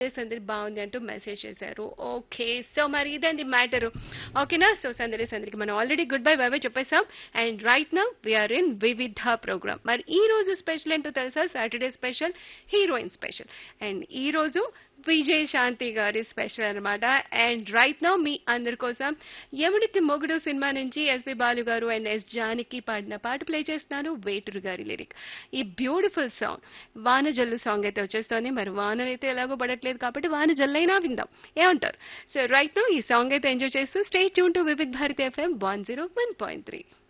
సందడి బాగుంది అంటూ మెసేజ్ చేశారు ఓకే సో మరి ఇదండి మ్యాటర్ ఓకేనా సో సందడి సందడికి మనం already goodbye bye bye చెప్పేసాం and right now we're in Vividh programme మరి ఈ రోజు స్పెషల్ ఏంటో తెలుసా Saturday special heroine special and ఈ రోజు విజయ్ శాంతి గారి స్పెషల్ అన్నమాట అండ్ రైట్ నౌ మీ అందరి కోసం యముడికి మొగుడు సినిమా నుంచి ఎస్పి బాలు గారు అండ్ ఎస్ జానకి పాడిన పాట ప్లే చేస్తున్నాను వేటూరు గారి లిరిక్ ఈ బ్యూటిఫుల్ సాంగ్ వాన జల్లు సాంగ్ అయితే వచ్చేస్తోంది మరి వాన అయితే ఎలాగో పడట్లేదు కాబట్టి వాన జల్లైనా విందాం ఏమంటారు సో రైట్ నౌ ఈ సాంగ్ అయితే ఎంజాయ్ చేస్తూ stay tune to Vividh Bharati FM one zero one point three